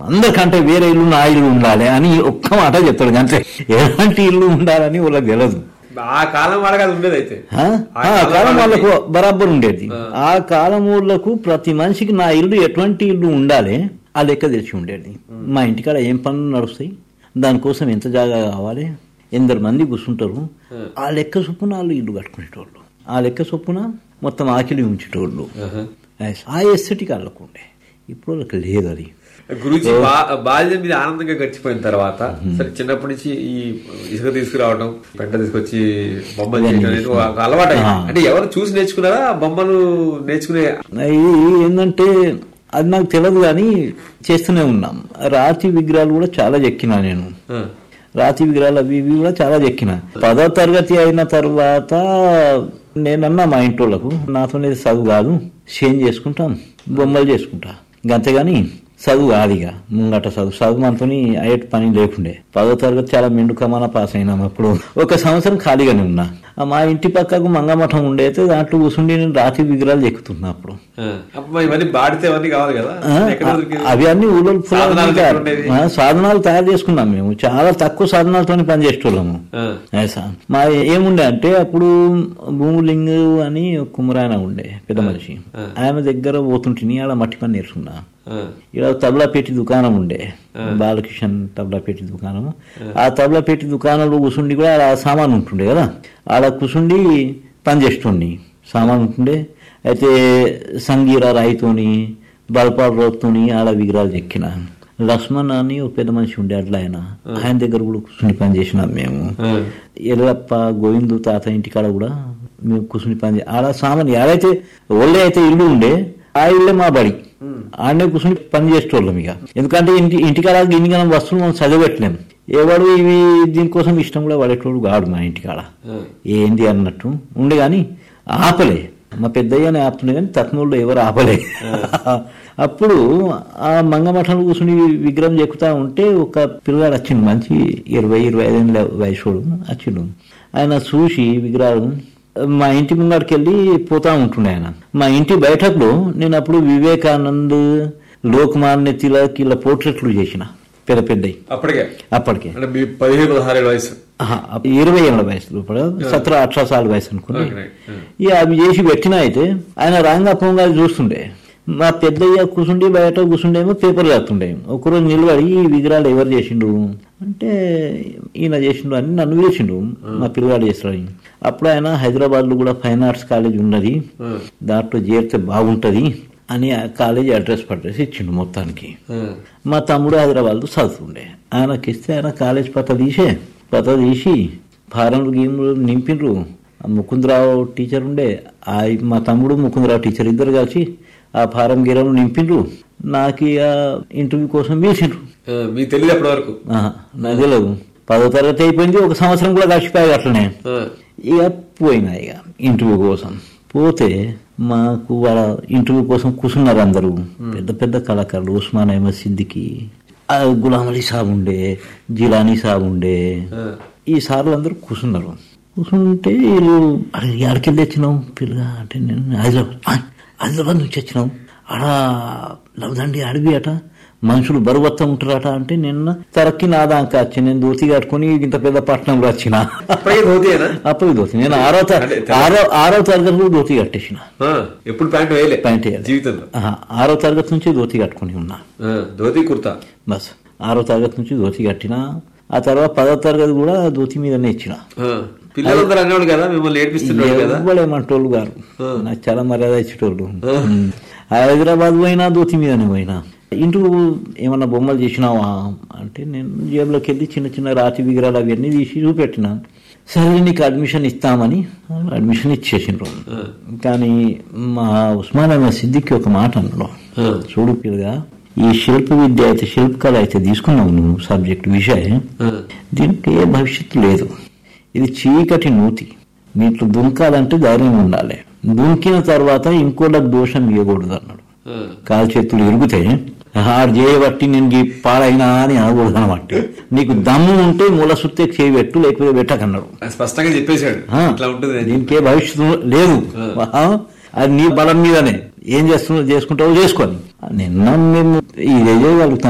అందరికంటే వేరే ఇల్లు నా ఇల్లు ఉండాలి అని ఒక్క మాట చెప్తాడు అంతే ఎలాంటి ఇల్లు ఉండాలని వాళ్ళకి తెలియదు ఆ కాలం వాళ్ళకి అది ఉండేది అయితే ఆ? ఆ ఆ కాలం కాలం వాళ్ళకు వాళ్ళకి- బరాబర్ ఉండేది ఆ కాలం ఊళ్ళకు ప్రతి మనిషికి నా ఇల్లు ఎటువంటి ఇల్లు ఉండాలి ఆ లెక్క తెలిసి ఉండేది మా ఇంటికాడ ఏం పనులు నడుస్తాయి దానికోసం ఎంత జాగా కావాలి ఎందరు మంది కూర్చుంటారు ఆ లెక్క చొప్పున వాళ్ళు ఇల్లు కట్టుకునేటోళ్ళు ఆ లెక్క చొప్పున మొత్తం ఆకిలి ఉంచేటోళ్ళు ఆహా. ఆ ఎస్థెటిక్ వాళ్ళకు ఉండే ఇప్పుడు వాళ్ళకి లేదు అది గురుజీ బా- బాల్యం మీద ఆనందంగా గడిచిపోయిన తర్వాత సరే చిన్నప్పటి నుంచి ఈ ఇసుక తీసుకురావడం పెంట తీసుకొచ్చి బొమ్మలు చేయడం అనేది ఒక అలవాటు అయింది. అంటే ఎవరు చూసి నేర్చుకున్నారా ఆ బొమ్మలు నేర్చుకునే ఇది ఏంటంటే అది నాకు తెలియదు కానీ చేస్తూనే ఉన్నాం రాతి విగ్రహాలు కూడా చాలా చెక్కినా నేను ఆ, రాతి విగ్రహాలు అవి ఇవి కూడా చాలా చెక్కిన పదో తరగతి అయిన తర్వాత నేనన్నా మా ఇంటోళ్ళకు నాతోనే చదువు కాదు చేంజ్ చేసుకుంటాం బొమ్మలు చేసుకుంటా ఇంక అంతేగాని చదువు కాదు ఇక ముంగట చదువు చదువు మనతోని అయ్యేటి పని లేకుండే పదో తరగతి చాలా మెండు కమాన పాస్ అయినాం అప్పుడు ఒక సంవత్సరం ఖాళీగానే ఉన్నా ఆ మా ఇంటి పక్కకు మంగమఠం ఉండే అయితే దాంట్లో కూర్చుండి నేను రాతి విగ్రహాలు ఎక్కుతున్నా అప్పుడు ఆ. అప్పుడు మరి ఇవన్నీ బాడితే అవన్నీ కావాలి కదా ఆ, ఎక్కడ దొరికేది? అవి అన్ని ఊళ్ళో సాధనాలు ఎక్కడ ఉండేవి? ఆ, సాధనాలు తయారు చేసుకున్నాం మేము చాలా తక్కువ సాధనాలతోనే పనిచేసేటోళ్ళము ఆ, ఐసా. మా ఏముండే అంటే అప్పుడు భూములింగ్ అని ఒక కుమరాయన ఉండే పెద్ద మనిషి ఆయన దగ్గర పోతుంటిని ఆడ మట్టి పని నేర్చుకున్నా ఆ, ఇలా తబలాపేటి దుకాణం ఉండే బాలకిషన్ తబలాపేటి దుకాణం ఆ తబలాపేటి దుకాణంలో కూర్చుండి కూడా ఆడ సామాన్ ఉంటుండే కదా ఆడ కూర్చుండి పని చేస్తుండి సామాన్ ఉంటుండే అయితే సంగీర రాయితోని బల్పాల రోతోని ఆడ విగ్రహాలు చెక్కిన లక్ష్మణ్ అని ఒక పెద్ద మనిషి ఉండే అట్లా ఆయన ఆయన దగ్గర కూడా కూర్చుని పని చేసినాం మేము ఆ, ఎల్లప్ప గోవిందు తాత ఇంటికాడ కూడా మేము కూర్చుని పని చే- ఆడ సామాన్ ఏడైతే ఒళ్ళే అయితే ఇల్లు ఉండే ఆ ఇల్లే మా బడి ఆడనే కూర్చుని పని చేసేటోళ్ళం ఇక ఎందుకంటే ఇంటి ఇంటికాడ గిన్నెగనం వస్తువులు మనం చదివెట్టలేం ఎవడు ఇవి దీనికోసం ఇష్టం కూడా పడేటోడు కాడు మా ఇంటికాడ ఆ. ఏంది అన్నట్టు ఉండే కానీ ఆపలే మా పెద్దయ్యనే ఆపుతుండే కానీ తత్మూళ్ళు ఎవరు ఆపలే అప్పుడు ఆ మంగమఠంలో కూర్చుని విగ్రహం చెక్కుతా ఉంటే ఒక పిల్లగాడు వచ్చిండు మంచి ఇరవై ఇరవై ఐదేళ్ళ వయసుడు వచ్చిండు ఆయన చూసి విగ్రహాలు మా ఇంటి ముంగడికి వెళ్ళి పోతా ఉంటుండే ఆయన మా ఇంటి బయటకు నేను అప్పుడు వివేకానంద్ లోక్మాన్య తిలక్ ఇలా పోర్ట్రేట్లు చేసిన పెద్ద పెద్దవి అప్పటికే అప్పటికే అంటే మీ పదిహేను పదహారేళ్ళ వయసు ఆహా, అప్పుడు ఇరవై ఏళ్ళ వయసు లోపల సత్ర అఠరా సార్ల వయసు అనుకుని Okay, right. ఇక అవి చేసి పెట్టినా అయితే ఆయన రాంగా పొంగా చూస్తుండే మా పెద్దయ్య కూర్చుండి బయట కూర్చుండేమో పేపర్ రాస్తుండే ఒకరోజు నిలబడి ఈ విగ్రహాలు ఎవరు చేసిండు అంటే ఈయన చేసిండు అని నన్ను పిలిచిండు మా పిల్లగాడు చేస్తాడు అప్పుడు ఆయన హైదరాబాద్ లో కూడా ఫైన్ ఆర్ట్స్ కాలేజ్ ఉన్నది దాంట్లో చేరితే బాగుంటది అని ఆ కాలేజీ అడ్రస్ పడ్రస్ ఇచ్చిండు మొత్తానికి ఆ, మా తమ్ముడు హైదరాబాద్లో చదువుతుండే ఆయనకి ఇస్తే ఆయన కాలేజ్ పత తీసే పత తీసి ఫారంలు గీములు నింపిండ్రు ఆ ముకుందరావు టీచర్ ఉండే ఆ మా తమ్ముడు ముకుందరావు టీచర్ ఇద్దరు కలిసి ఆ ఫారం గీరం నింపిండ్రు నాకు ఇక ఇంటర్వ్యూ కోసం పిలిచిండ్రు ఆ, మీకు తెలియదు అప్పటి వరకు ఆహా, నాకు తెలియదు పదో తరగతి అయిపోయింది ఒక సంవత్సరం కూడా గడిచిపోయాయి అట్లనే ఆ, ఇక పోయినా ఇక ఇంటర్వ్యూ కోసం పోతే మాకు వాళ్ళ ఇంటర్వ్యూ కోసం కూర్చున్నారు అందరూ పెద్ద పెద్ద కళాకారులు ఉస్మాన్ అహ్మద్ సిద్దికి ఆ గులాం అలీ సాబ్ ఉండే జిలానీ సాబ్ ఉండే ఆ. ఈ సార్లు అందరూ కూర్చున్నారు కూర్చుంటే వీళ్ళు అరే ఎక్కడికి తెచ్చినావు పిల్లగా అంటే నేను హైదరాబాద్ "ఆ, హైదరాబాద్ నుంచి వచ్చినావు ఆడ లవదండి అడవి అట మనుషులు బరువత్తం ఉంటారట అంటే నిన్న తరక్కి నా దాకా వచ్చి నేను దోతి కట్టుకుని ఇంత పెద్ద పట్టణంలో వచ్చిన అప్పటికే ధోతియేనా అప్పుడు దోతి నేను ఆరో త- అంటే ఆరో ఆరో తరగతిలో ధోతి కట్టేసిన ఆ, ఎప్పుడు ప్యాంట్ వేయలే ప్యాంట్ వేయలే. జీవితంలో ఆహా, ఆరో తరగతి నుంచి ధోతి కట్టుకుని ఉన్నా ఆ, ధోతి కుర్తా బస్ ఆరో తరగతి నుంచి ధోతి కట్టిన ఆ తర్వాత పదో తరగతి కూడా ధోతి మీదనే ఇచ్చిన ఆ, పిల్లలందరూ అనేవాళ్ళు కదా మిమ్మల్ని నేర్పిస్తున్నాడు కదా ఎవ్వడేమంటోళ్ళు గారు నాకు చాలా మర్యాద ఇచ్చేటోళ్ళు ఉమ్. హైదరాబాద్ పోయినా ధోతి మీదనే పోయినా ఇంటికి ఏమన్నా బొమ్మలు చేసినావా అంటే నేను జేబులోకి వెళ్ళి చిన్న చిన్న రాతి విగ్రహాలు అవన్నీ తీసి చూపెట్టిన సరే నీకు అడ్మిషన్ ఇస్తామని అడ్మిషన్ ఇచ్చేసిండ్రు కానీ మా ఉస్మాన్ అహ్మద్ సిద్దికి ఒక మాట అన్నాడు చూడు పిల్లగా ఈ శిల్ప విద్య అయితే శిల్పకళ అయితే తీసుకున్నావు నువ్వు సబ్జెక్ట్ విషయం ఆ, దీనికి ఏ భవిష్యత్తు లేదు ఇది చీకటి నూతి దీంట్లో దుంకాలంటే ధైర్యం ఉండాలి దుంకిన తర్వాత ఇంకోళ్ళకి దోషం ఇవ్వకూడదు అన్నాడు ఆ, కాలు చేతులు ఇరుగుతే ఆడు చేయబట్టి నేను ఈ పాడైనా అని అనకూడదు అనమాట నీకు దమ్ము ఉంటే మూల సుత్తే చేయబెట్టు లేకపోతే పెట్టకన్నాడు స్పష్టంగా చెప్పేశాడు ఆ, ఇట్లా ఉంటుంది అని. దీనికి ఏ భవిష్యత్తు లేదు ఆ, అది నీ బలం మీదనే ఏం చేస్తున్నావు చేసుకుంటావో చేసుకొని నిన్న మేము ఇది చేయగలుగుతాం